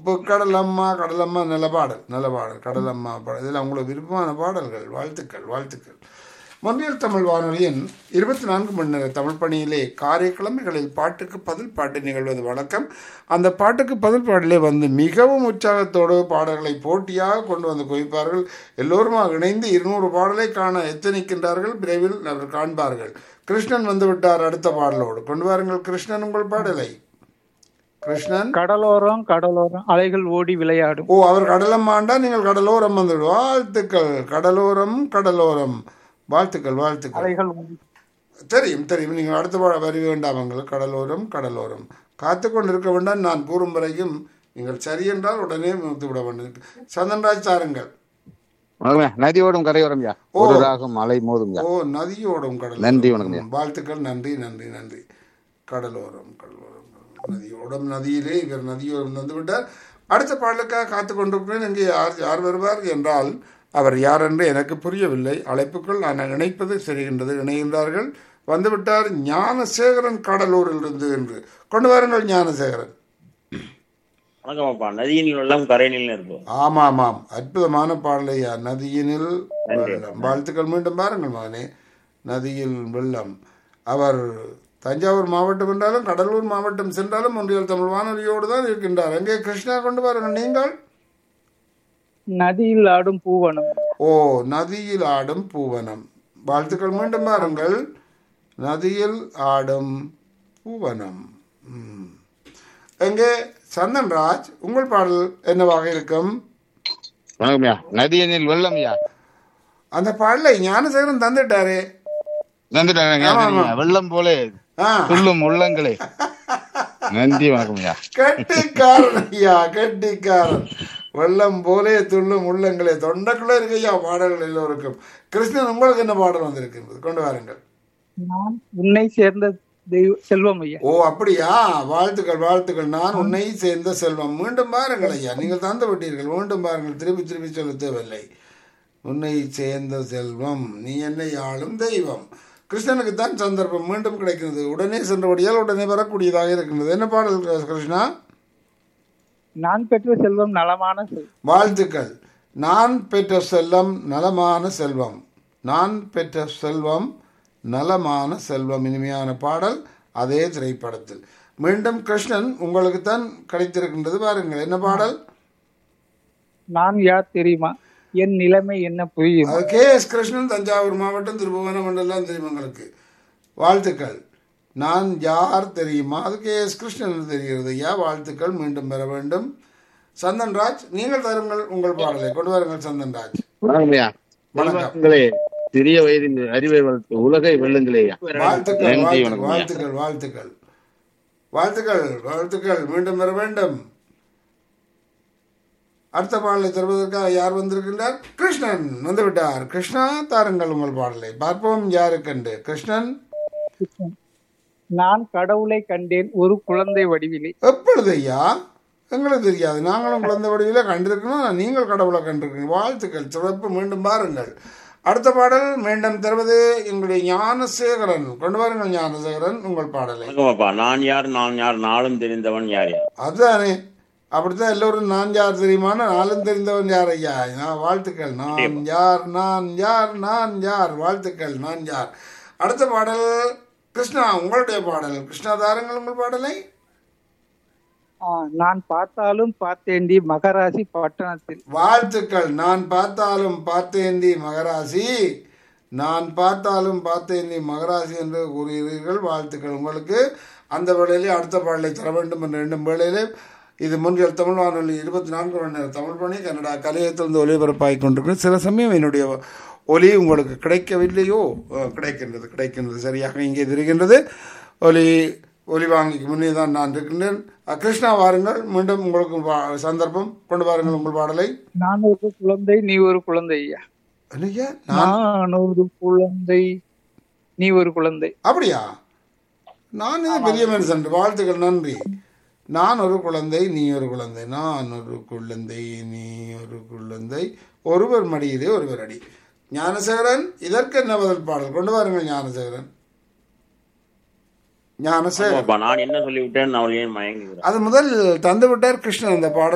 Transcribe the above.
உப்பு கடலம்மா கடலம்மா நல்ல பாடல் நல்ல பாடல் கடலம்மா பாடல் இதெல்லாம் உங்களுக்கு விருப்பமான பாடல்கள் வாழ்த்துக்கள் வாழ்த்துக்கள் மொன்றியல் தமிழ் வானொலியின் இருபத்தி நான்கு மணி நேர தமிழ் பணியிலே காரைக்கிழமைகளில் பாட்டுக்கு பதில் பாட்டு நிகழ்வது வழக்கம் அந்த பாட்டுக்கு பதில் பாடலே வந்து மிகவும் உற்சாகத்தோடு பாடல்களை போட்டியாக கொண்டு வந்து குவிப்பார்கள் எல்லோருமாக இணைந்து இருநூறு பாடலை காண எத்தனிக்கின்றார்கள் விரைவில் அவர் காண்பார்கள் கிருஷ்ணன் வந்து விட்டார் அடுத்த பாடலோடு கொண்டு வாருங்கள் கிருஷ்ணன் உங்கள் பாடலை கிருஷ்ணன் கடலோரம் கடலோரம் அலைகள் ஓடி விளையாடும் ஓ அவர் கடலம்மாண்டா நீங்கள் கடலோரம் வந்துடு வாழ்த்துக்கள் கடலோரம் கடலோரம் வாழ்த்துக்கள் வாழ்த்துக்கள் அலைகள் ஓடி தெரியும் தெரியும் நீங்கள் அடுத்த பாட வரி வேண்டாம் எங்களுக்கு கடலோரம் கடலோரம் காத்து கொண்டு இருக்க வேண்டாம் நான் கூறும் வரைக்கும் நீங்கள் சரி என்றால் உடனே நிறுத்தி விட வேண்டும் சந்தன்ராஜ் சாருங்கள் வணக்கம்யா நதியோடும் கரையோரம்யா ஒரு ராகம் அலை மோதும்யா ஓ நதியோடும் கடல் நன்றி வணக்கம்யா வாழ்த்துக்கள் நன்றி நன்றி நன்றி கடலோரம் கடலோரம் கடலோரம். நதியோடம் நதியிலே இவர் நதியோரம் வந்து விட்டார் அடுத்த பாடலுக்காக காத்து கொண்டிருக்கிறேன் இங்கே யார் யார் வருவார் என்றால் அவர் யார் என்று எனக்கு புரியவில்லை அழைப்புக்குள் நான் இணைப்பது சரிகின்றது இணைகின்றார்கள் வந்துவிட்டார் ஞானசேகரன் கடலூரில் இருந்து என்று கொண்டு வாருங்கள் ஞானசேகரன் வணக்கம் அப்பா நதியின் வெள்ளம் கரையினில் இருக்கும் ஆமாம் ஆமாம் அற்புதமான பாடலையா நதியினில் வெள்ளம் வாழ்த்துக்கள் மீண்டும் பாருங்கள் மகனே நதியில் வெள்ளம் அவர் தஞ்சாவூர் மாவட்டம் என்றாலும் கடலூர் மாவட்டம் சென்றாலும் ஒன்றியல் தமிழ் வானொலியோடு தான் இருக்கின்றார் எங்கே கிருஷ்ணா கொண்டு பாருங்கள் நீங்கள் நதியில் ஆடும் பூவனம் ஓ நதியில் ஆடும் பூவனம் வாழ்த்துக்கள் மீண்டும் பாருங்கள் நதியில் ஆடும் பூவனம் ம். எங்கே சந்தன்ராஜ் உங்கள் பாடல் என்னவாக இருக்கும் வணக்கம்யா நதியனில் வெள்ளம்யா அந்த பாடலை ஞானசேகரன் தந்துட்டாரே வந்துட்டாங்க வெள்ளம் போலே ஆ துள்ளும் உள்ளங்களே நன்றி வணக்கம்யா கெட்டிக்காரன் ஐயா கெட்டிக்காரன் வெள்ளம் போலே துள்ளும் உள்ளங்களே தொண்டைக்குள்ள இருக்கு ஐயா பாடல்கள் எல்லோருக்கும் கிருஷ்ணன் உங்களுக்கு என்ன பாடல் வந்திருக்கின்றது கொண்டு வாருங்கள் நான் உன்னை சேர்ந்த தெய்வ செல்வம் ஐயா ஓ அப்படியா வாழ்த்துக்கள் வாழ்த்துக்கள் நான் உன்னை சேர்ந்த செல்வம் மீண்டும் பாருங்கள் ஐயா நீங்கள் தந்து விட்டீர்கள் மீண்டும் பாருங்கள் திருப்பி திருப்பி சொல்ல தேவையில்லை உன்னை சேர்ந்த செல்வம் நீ என்னை ஆளும் தெய்வம் கிருஷ்ணனுக்கு தான் சந்தர்ப்பம் மீண்டும் கிடைக்கிறது உடனே சென்றபடியால் உடனே வரக்கூடியதாக இருக்கின்றது என்ன பாடல் கிருஷ்ணா நான் பெற்ற செல்வம் நலமான செல்வம் வாழ்த்துக்கள் நான் பெற்ற செல்லம் நலமான செல்வம் நான் பெற்ற செல்வம் நலமான செல்வம் இனிமையான பாடல் அதே திரைப்படத்தில் மீண்டும் கிருஷ்ணன் உங்களுக்கு தான் கிடைத்திருக்கின்றது பாருங்கள் என்ன பாடல் நான் யார் தெரியுமா என் நிலைமை என்ன புரியும் அது கே எஸ் கிருஷ்ணன் தஞ்சாவூர் மாவட்டம் திருபுவனம் எல்லாம் தெரியும் எங்களுக்கு வாழ்த்துக்கள் நான் யார் தெரியுமா அது கே எஸ் கிருஷ்ணன் என்று தெரிகிறது ஐயா வாழ்த்துக்கள் மீண்டும் பெற வேண்டும் சந்தன்ராஜ் நீங்கள் தருங்கள் உங்கள் பாடலை கொண்டு வாருங்கள் சந்தன்ராஜ் வணக்கம்யா செல்வங்களே சிறிய வயதில் அறிவை வளர்த்து உலகை வெல்லுங்களேயா வாழ்த்துக்கள் நன்றி வாழ்த்துக்கள் வணக்கம்யா வாழ்த்துக்கள் வாழ்த்துக்கள் வாழ்த்துக்கள் வாழ்த்துக்கள் மீண்டும் பெற வேண்டும் அடுத்த பாடலை தருவதற்காக யார் வந்திருக்கின்றார் கிருஷ்ணன் வந்து விட்டார் கிருஷ்ணா தாருங்கள் உங்கள் பாடலை பார்ப்போம் யாருக்கண்டு கிருஷ்ணன் நான் கடவுளை கண்டேன் ஒரு குழந்தை வடிவிலே எப்பொழுது ஐயா எங்களுக்கு தெரியாது நாங்களும் குழந்தை வடிவில கண்டிருக்கணும் நீங்கள் கடவுளை கண்டிருக்கீங்க வாழ்த்துக்கள் சிறப்பு மீண்டும் பாருங்கள் அடுத்த பாடல் மீண்டும் தருவது எங்களுடைய ஞானசேகரன் கொண்டு வாருங்கள் ஞானசேகரன் உங்கள் பாடலை வணக்கம் அப்பா நான் யார் நான் யார் நாளும் தெரிந்தவன் யார் யார் அதுதானே அப்படித்தான் எல்லோரும் நான் யார் தெரியுமான நாளும் தெரிந்தவன் யார் ஐயா நான் வாழ்த்துக்கள் நான் யார் நான் யார் நான் யார் வாழ்த்துக்கள் நான் யார் அடுத்த பாடல் கிருஷ்ணா உங்களுடைய பாடல் கிருஷ்ணா தாருங்கள் உங்கள் பாடலை ஆ, நான் பார்த்தாலும் பார்த்தேண்டி மகராசி பட்டணத்தில் வாழ்த்துக்கள் நான் பார்த்தாலும் பார்த்தேந்தி மகராசி நான் பார்த்தாலும் பார்த்தேந்தி மகராசி என்று கூறுகிறீர்கள் வாழ்த்துக்கள் உங்களுக்கு அந்த வேளையிலே அடுத்த பாடலை தர வேண்டும் என்ற எண்ணும் வேளையிலே இது முன்றியல் தமிழ் வானொலி இருபத்தி நான்கு மணி நேரம் தமிழ் பணி கன்னடா கலையத்திலிருந்து ஒலிபரப்பாகி கொண்டிருக்கிறது சில சமயம் என்னுடைய ஒலி உங்களுக்கு கிடைக்கவில்லையோ அஹ், கிடைக்கின்றது கிடைக்கின்றது சரியாக இங்கே தெரிகின்றது ஒலி ஒலி வாங்கிக்கு முன்னே தான் நான் இருக்கின்றேன் அஹ், கிருஷ்ணா வாருங்கள் மீண்டும் உங்களுக்கு வா- சந்தர்ப்பம் கொண்டு வாருங்கள் உங்கள் பாடலை நான் ஒரு குழந்தை நீ ஒரு குழந்தை ஐயா ஐயா நான் நான் ஒரு குழந்தை நீ ஒரு குழந்தை அப்படியா நான் இது பெரிய மனுஷன் வாழ்த்துக்கள் நன்றி நான் ஒரு குழந்தை நீ ஒரு குழந்தை நான் ஒரு குழந்தை நீ ஒரு குழந்தை ஒருவர் மடியிலே ஒருவர் அடி ஞானசேகரன் இதற்கு என்ன பதில் பாடல் கொண்டு வாருங்கள் ஞானசேகரன் ஞானசேகரன் அப்பா நான் என்ன சொல்லிவிட்டேன் அவள் ஏன் மயங்குகிறார் அது முதல் தந்து விட்டார் கிருஷ்ணன் அந்த பாடல்